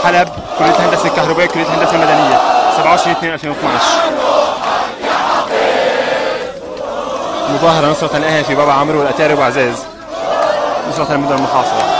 حلب كليه الهندسه الكهربائيه كليه الهندسه المدنيه 27 2 2012 مظاهره نصره الاهلي في بابا عمرو والاتاري وعزاز نصره المدن المحاصره